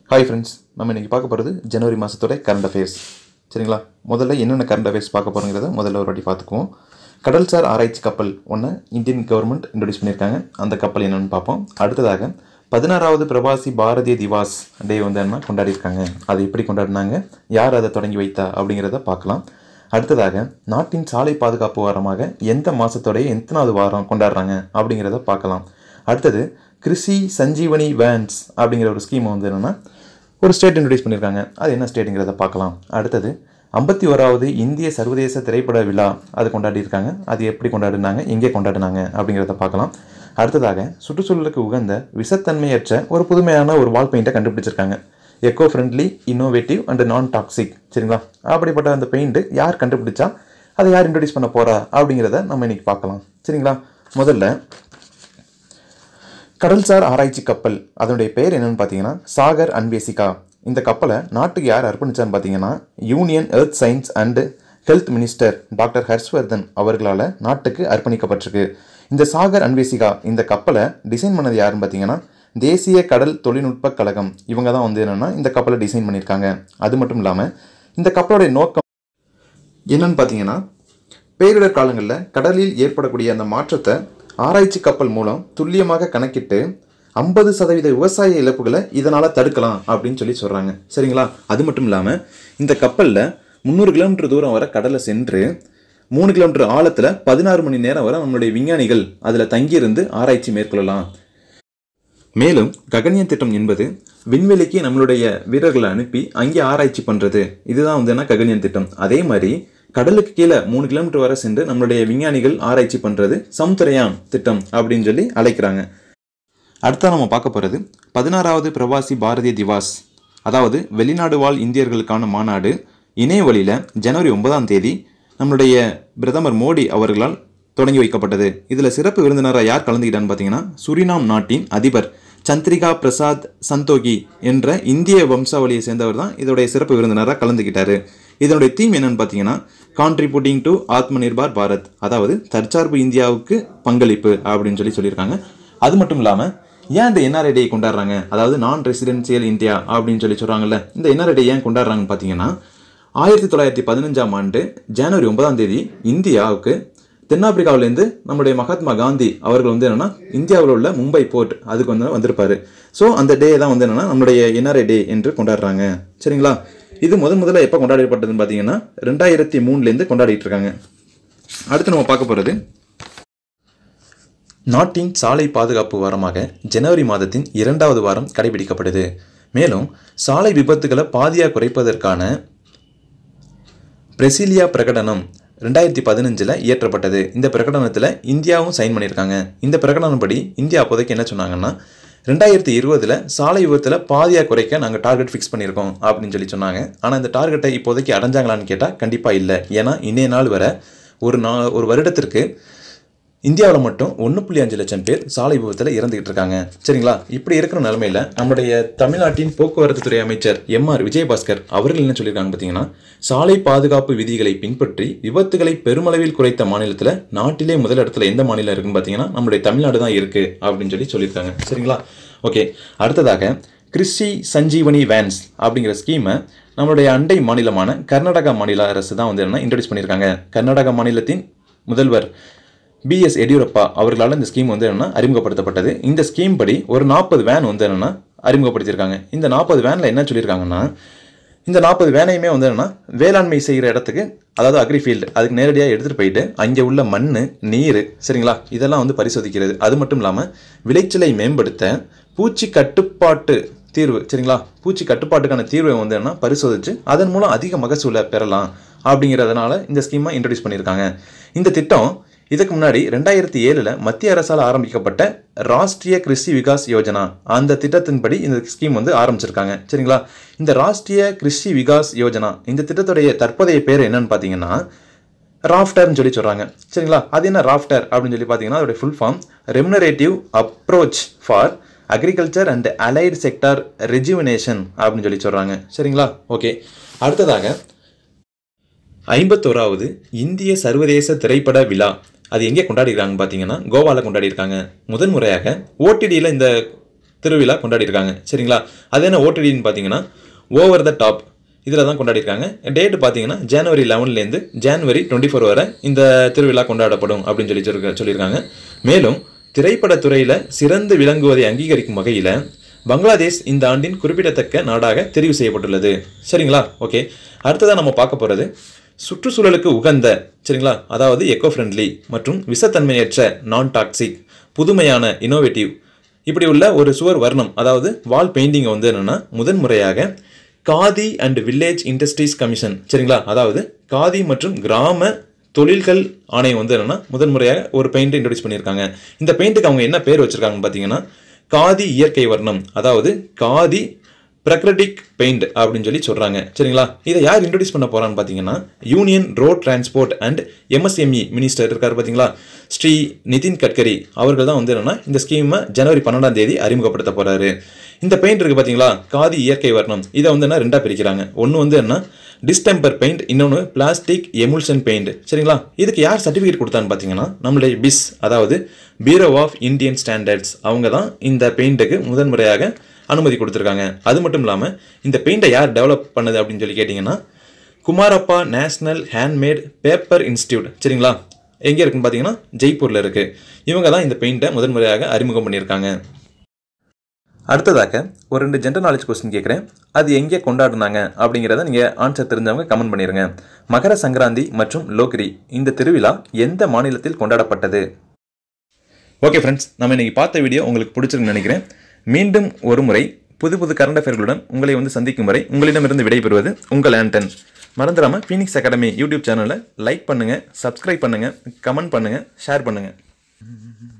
hi friends நம்ம இன்றைக்கி பார்க்க போகிறது ஜனவரி மாதத்தோட கரண்ட் அஃபேர்ஸ் சரிங்களா முதல்ல என்னென்ன கரண்ட் அஃபேர்ஸ் பார்க்க போகிறோங்கிறத முதல்ல ஒரு வாட்டி பார்த்துக்குவோம் கடல்சார் ஆராய்ச்சி கப்பல் ஒன்று இந்தியன் கவர்மெண்ட் இன்ட்ரடியூஸ் பண்ணியிருக்காங்க அந்த கப்பல் என்னென்னு பார்ப்போம் அடுத்ததாக பதினாறாவது பிரவாசி பாரதிய திவாஸ் டே வந்து என்ன கொண்டாடியிருக்காங்க அதை எப்படி கொண்டாடினாங்க யார் அதை தொடங்கி வைத்தா அப்படிங்கிறத பார்க்கலாம் அடுத்ததாக நாட்டின் சாலை பாதுகாப்பு வாரமாக எந்த மாதத்தோடைய எத்தனாவது வாரம் கொண்டாடுறாங்க அப்படிங்கிறத பார்க்கலாம் அடுத்தது கிருஷி சஞ்சீவனி வேன்ஸ் அப்படிங்கிற ஒரு ஸ்கீம் வந்து என்னென்னா ஒரு ஸ்டேட் இன்ட்ரடியூஸ் பண்ணியிருக்காங்க அது என்ன ஸ்டேட்டுங்கிறத பார்க்கலாம் அடுத்தது ஐம்பத்தி ஓராவது இந்திய சர்வதேச திரைப்பட விழா அது கொண்டாடியிருக்காங்க அது எப்படி கொண்டாடினாங்க எங்கே கொண்டாடினாங்க அப்படிங்கிறத பார்க்கலாம் அடுத்ததாக சுற்றுச்சூழலுக்கு உகந்த விஷத்தன்மையற்ற ஒரு புதுமையான ஒரு வால் பெயிண்ட்டை கண்டுபிடிச்சிருக்காங்க eco friendly innovative and non toxic சரிங்களா அப்படிப்பட்ட அந்த பெயிண்ட்டு யார் கண்டுபிடிச்சா அதை யார் இன்ட்ரடியூஸ் பண்ண போகிறா அப்படிங்கிறத நம்ம இன்னைக்கு பார்க்கலாம் சரிங்களா முதல்ல கடல்சார் ஆராய்ச்சி கப்பல் அதனுடைய பெயர் என்னன்னு பார்த்தீங்கன்னா சாகர் அன்வேசிகா இந்த கப்பலை நாட்டுக்கு யார் அர்ப்பணிச்சான்னு பார்த்தீங்கன்னா union earth science and health minister doctor Harshvardhan அவர்களால் நாட்டுக்கு அர்ப்பணிக்கப்பட்டிருக்கு இந்த சாகர் அன்வேசிகா இந்த கப்பலை டிசைன் பண்ணது யாருன்னு பார்த்தீங்கன்னா தேசிய கடல் தொழில்நுட்ப கழகம் இவங்க தான் வந்து என்னென்னா இந்த கப்பலை டிசைன் பண்ணியிருக்காங்க அது மட்டும் இல்லாமல் இந்த கப்பலுடைய நோக்கம் என்னன்னு பார்த்தீங்கன்னா பேரிடர் காலங்களில் கடலில் ஏற்படக்கூடிய அந்த மாற்றத்தை ஆராய்ச்சி கப்பல் மூலம் துல்லியமாக கணக்கிட்டு ஐம்பது சதவீத விவசாய இழப்புகளை இதனால் தடுக்கலாம் அப்படின்னு சொல்லி சொல்கிறாங்க சரிங்களா அது மட்டும் இல்லாமல் இந்த கப்பலில் முந்நூறு கிலோமீட்டர் தூரம் வரை கடலை சென்று மூணு கிலோமீட்டர் ஆழத்தில் பதினாறு மணி நேரம் வரை நம்மளுடைய விஞ்ஞானிகள் அதில் தங்கியிருந்து ஆராய்ச்சி மேற்கொள்ளலாம் மேலும் ககன்யான் திட்டம் என்பது விண்வெளிக்கு நம்மளுடைய வீரர்களை அனுப்பி அங்கே ஆராய்ச்சி பண்ணுறது இதுதான் வந்து என்ன ககன்யான் திட்டம் அதே மாதிரி கடலுக்கு கீழே மூணு கிலோமீட்டர் வரை சென்று நம்மளுடைய விஞ்ஞானிகள் ஆராய்ச்சி பண்ணுறது சமுத்திரயான் திட்டம் அப்படின்னு சொல்லி அழைக்கிறாங்க அடுத்த நம்ம பார்க்க போகிறது பதினாறாவது பிரவாசி பாரதிய திவாஸ் அதாவது வெளிநாடு வாழ் இந்தியர்களுக்கான மாநாடு இணைய வழியில் ஜனவரி ஒன்பதாம் தேதி நம்மளுடைய பிரதமர் மோடி அவர்களால் தொடங்கி வைக்கப்பட்டது இதில் சிறப்பு விருந்தினராக யார் கலந்துக்கிட்டான்னு பார்த்தீங்கன்னா சுரினாம் நாட்டின் அதிபர் சந்திரிகா பிரசாத் சந்தோகி என்ற இந்திய வம்சாவளியை சேர்ந்தவர் தான் இதோடைய சிறப்பு விருந்தினராக கலந்துக்கிட்டாரு இதனுடைய தீம் என்னன்னு பார்த்தீங்கன்னா கான்ட்ரிபியூட்டிங் டு ஆத்ம நிர்பார் பாரத் அதாவது தற்சார்பு இந்தியாவுக்கு பங்களிப்பு அப்படின்னு சொல்லி சொல்லியிருக்காங்க அது மட்டும் இல்லாமல் ஏன் இந்த என்ஆர்ஐ டே கொண்டாடுறாங்க அதாவது நான் ரெசிடென்சியல் இந்தியா அப்படின்னு சொல்லி சொல்கிறாங்கல்ல இந்த என்ஆர்ஐ டே ஏன் கொண்டாடுறாங்கன்னு பார்த்தீங்கன்னா ஆயிரத்தி தொள்ளாயிரத்தி பதினஞ்சாம் ஆண்டு ஜனவரி ஒன்பதாம் தேதி இந்தியாவுக்கு தென்னாப்பிரிக்காவிலேருந்து நம்முடைய மகாத்மா காந்தி அவர்கள் வந்து என்னன்னா இந்தியாவில் உள்ள மும்பை போர்ட் அதுக்கு வந்து வந்திருப்பாரு ஸோ அந்த டே தான் வந்து என்னன்னா நம்மளுடைய என்ஆர்ஐ டே என்று கொண்டாடுறாங்க சரிங்களா இது முதன் முதல்ல எப்போ கொண்டாடப்பட்டதுன்னு பார்த்தீங்கன்னா ரெண்டாயிரத்தி மூணுலேருந்து கொண்டாடிட்டு இருக்காங்க அடுத்து நம்ம பார்க்க போகிறது நாட்டின் சாலை பாதுகாப்பு வாரமாக ஜனவரி மாதத்தின் இரண்டாவது வாரம் கடைபிடிக்கப்படுது மேலும் சாலை விபத்துகளை பாதியாக குறைப்பதற்கான பிரசிலியா பிரகடனம் ரெண்டாயிரத்தி பதினஞ்சில் இயற்றப்பட்டது இந்த பிரகடனத்தில் இந்தியாவும் சைன் பண்ணியிருக்காங்க இந்த பிரகடனப்படி இந்தியா அப்போதைக்கு என்ன சொன்னாங்கன்னா ரெண்டாயிரத்தி இருபதில் சாலை விபத்தில் பாதியாக குறைக்க நாங்கள் டார்கெட் ஃபிக்ஸ் பண்ணியிருக்கோம் அப்படின்னு சொல்லி சொன்னாங்க ஆனால் இந்த டார்கெட்டை இப்போதைக்கு அடைஞ்சாங்களான்னு கேட்டால் கண்டிப்பாக இல்லை ஏன்னா இன்றைய நாள் வரை ஒரு நா ஒரு வருடத்திற்கு இந்தியாவில் மட்டும் ஒன்று புள்ளி அஞ்சு லட்சம் பேர் சாலை விபத்தில் இறந்துகிட்டு இருக்காங்க சரிங்களா இப்படி இருக்கிற நிலமையில நம்முடைய தமிழ்நாட்டின் போக்குவரத்து துறை அமைச்சர் எம் ஆர் விஜயபாஸ்கர் அவர்கள் என்ன சொல்லியிருக்காங்க பார்த்தீங்கன்னா சாலை பாதுகாப்பு விதிகளை பின்பற்றி விபத்துகளை பெருமளவில் குறைத்த மாநிலத்தில் நாட்டிலே முதல் இடத்துல எந்த மாநிலம் இருக்குன்னு பார்த்தீங்கன்னா நம்மளுடைய தமிழ்நாடு தான் இருக்கு அப்படின்னு சொல்லி சொல்லியிருக்காங்க சரிங்களா ஓகே அடுத்ததாக கிறிஸ்டி சஞ்சீவனி வேன்ஸ் அப்படிங்கிற ஸ்கீமை நம்மளுடைய அண்டை மாநிலமான கர்நாடகா மாநில அரசு தான் வந்து என்ன இன்ட்ரடியூஸ் பண்ணியிருக்காங்க கர்நாடகா மாநிலத்தின் முதல்வர் பிஎஸ் எடியூரப்பா அவர்களால் இந்த ஸ்கீம் வந்து என்னென்னா அறிமுகப்படுத்தப்பட்டது இந்த ஸ்கீம் படி ஒரு நாற்பது வேன் வந்து என்னென்னா அறிமுகப்படுத்தியிருக்காங்க இந்த நாற்பது வேனில் என்ன சொல்லியிருக்காங்கன்னா இந்த நாற்பது வேனையுமே வந்து என்னென்னா வேளாண்மை செய்கிற இடத்துக்கு அதாவது அக்ரிஃபீல்டு அதுக்கு நேரடியாக எடுத்துகிட்டு போயிட்டு அங்கே உள்ள மண் நீர் சரிங்களா இதெல்லாம் வந்து பரிசோதிக்கிறது அது மட்டும் இல்லாமல் விளைச்சலை மேம்படுத்த பூச்சி கட்டுப்பாட்டு தீர்வு சரிங்களா பூச்சி கட்டுப்பாட்டுக்கான தீர்வை வந்து என்ன பரிசோதித்து அதன் மூலம் அதிக மகசூலை பெறலாம் அப்படிங்கிறதுனால இந்த ஸ்கீமை இன்ட்ரடியூஸ் பண்ணியிருக்காங்க இந்த திட்டம் இதுக்கு முன்னாடி ரெண்டாயிரத்தி ஏழில் மத்திய அரசால் ஆரம்பிக்கப்பட்ட ராஷ்ட்ரிய கிருஷி விகாஸ் யோஜனா அந்த திட்டத்தின்படி இந்த ஸ்கீம் வந்து ஆரம்பிச்சிருக்காங்க சரிங்களா இந்த ராஷ்ட்ரிய கிருஷி விகாஸ் யோஜனா இந்த திட்டத்துடைய தற்போதைய பேர் என்னன்னு பார்த்தீங்கன்னா ராஃப்டர்னு சொல்லி சொல்கிறாங்க சரிங்களா அது என்ன ராஃப்டர் அப்படின்னு சொல்லி பார்த்தீங்கன்னா அதோடைய full form remunerative approach for agriculture and allied sector rejuvenation அப்படின்னு சொல்லி சொல்கிறாங்க சரிங்களா ஓகே அடுத்ததாக ஐம்பத்தோராவது இந்திய சர்வதேச திரைப்பட விழா அது எங்கே கொண்டாடிருக்காங்க பார்த்தீங்கன்னா கோவாவில் கொண்டாடியிருக்காங்க முதன் முறையாக ஓடிடியில் இந்த திருவிழா கொண்டாடிருக்காங்க சரிங்களா அது என்ன ஓடிடின்னு பார்த்தீங்கன்னா ஓவர் த டாப் இதில் தான் கொண்டாடிருக்காங்க டேட் பார்த்தீங்கன்னா ஜனவரி லெவன்லேருந்து ஜனவரி டுவெண்ட்டி ஃபோர் வரை இந்த திருவிழா கொண்டாடப்படும் அப்படின்னு சொல்லி சொல்லிருக்க- சொல்லியிருக்காங்க மேலும் திரைப்படத்துறையில் சிறந்து விளங்குவதை அங்கீகரிக்கும் வகையில் பங்களாதேஷ் இந்த ஆண்டின் குறிப்பிடத்தக்க நாடாக தெரிவு செய்யப்பட்டுள்ளது சரிங்களா ஓகே அடுத்ததாக நம்ம பார்க்க போகிறது சுற்றுச்சூழலுக்கு உகந்த சரிங்களா அதாவது எக்கோ ஃப்ரெண்ட்லி மற்றும் விஷத்தன்மையற்ற நான் டாக்ஸிக் புதுமையான இனோவேட்டிவ் இப்படி உள்ள ஒரு சுவர் வர்ணம் அதாவது வால் பெயிண்டிங் வந்து என்னன்னா முதன்முறையாக Khadi and village industries commission சரிங்களா அதாவது காதி மற்றும் கிராம தொழில்கள் ஆணையம் வந்து என்னன்னா முதன்முறையாக ஒரு பெயிண்ட் இன்ட்ரடியூஸ் பண்ணியிருக்காங்க இந்த பெயிண்ட்டுக்கு அவங்க என்ன பேர் வச்சிருக்காங்கன்னு பார்த்தீங்கன்னா காதி இயற்கை வர்ணம் அதாவது காதி பிரக்ரடிக் பெயிண்ட் அப்படின்னு சொல்லி சொல்றாங்க சரிங்களா இதை யார் இன்ட்ரடியூஸ் பண்ண போறான்னு பார்த்தீங்கன்னா union road transport and MSME minister இருக்கார் பார்த்தீங்களா ஸ்ரீ நிதின் கட்கரி அவர்கள் தான் வந்து என்னன்னா இந்த ஸ்கீமை ஜனவரி பன்னெண்டாம் தேதி அறிமுகப்படுத்த போறாரு இந்த பெயிண்ட் இருக்கு பார்த்தீங்களா காதி இயற்கை வர்ணம் இதை வந்து என்ன ரெண்டா பிரிக்கிறாங்க ஒன்று வந்து என்ன டிஸ்டெம்பர் பெயிண்ட் இன்னொன்று பிளாஸ்டிக் எமுல்ஷன் பெயிண்ட் சரிங்களா இதுக்கு யார் சர்டிஃபிகேட் கொடுத்தான்னு பார்த்தீங்கன்னா நம்மளுடைய பிஸ் அதாவது பீரோ ஆஃப் இந்தியன் ஸ்டாண்டர்ட்ஸ் அவங்க தான் இந்த பெயிண்ட்டுக்கு முதன்முறையாக அனுமதி கொடுத்துருக்காங்க அது மட்டும் இல்லாமல் இந்த பெயிண்டை யார் டெவலப் பண்ணது அப்படின்னு சொல்லி கேட்டிங்கன்னா Kumarappa national handmade paper institute சரிங்களா எங்கே இருக்குன்னு பார்த்தீங்கன்னா ஜெய்ப்பூரில் இருக்குது இவங்க தான் இந்த பெயிண்ட்டை முதன்முறையாக அறிமுகம் பண்ணியிருக்காங்க அடுத்ததாக ஒரு ரெண்டு ஜென்ரல் நாலேஜ் கொஸ்டின் கேட்குறேன் அது எங்கே கொண்டாடுனாங்க அப்படிங்கிறத நீங்கள் ஆன்சர் தெரிஞ்சவங்க கமெண்ட் பண்ணிடுங்க மகர சங்கராந்தி மற்றும் லோக்ரி இந்த திருவிழா எந்த மாநிலத்தில் கொண்டாடப்பட்டது ஓகே ஃப்ரெண்ட்ஸ் நம்ம இன்னைக்கு பார்த்த வீடியோ உங்களுக்கு பிடிச்சிருக்குன்னு நினைக்கிறேன் மீண்டும் ஒரு முறை புது புது கரண்ட் அஃபேர்களுடன் உங்களை வந்து சந்திக்கும் வரை உங்களிடமிருந்து விடைபெறுவது உங்கள் ஆண்டன் மறந்துடாமல் ஃபீனிக்ஸ் அகாடமி யூடியூப் சேனலை லைக் பண்ணுங்கள் சப்ஸ்கிரைப் பண்ணுங்கள் கமெண்ட் பண்ணுங்கள் ஷேர் பண்ணுங்கள்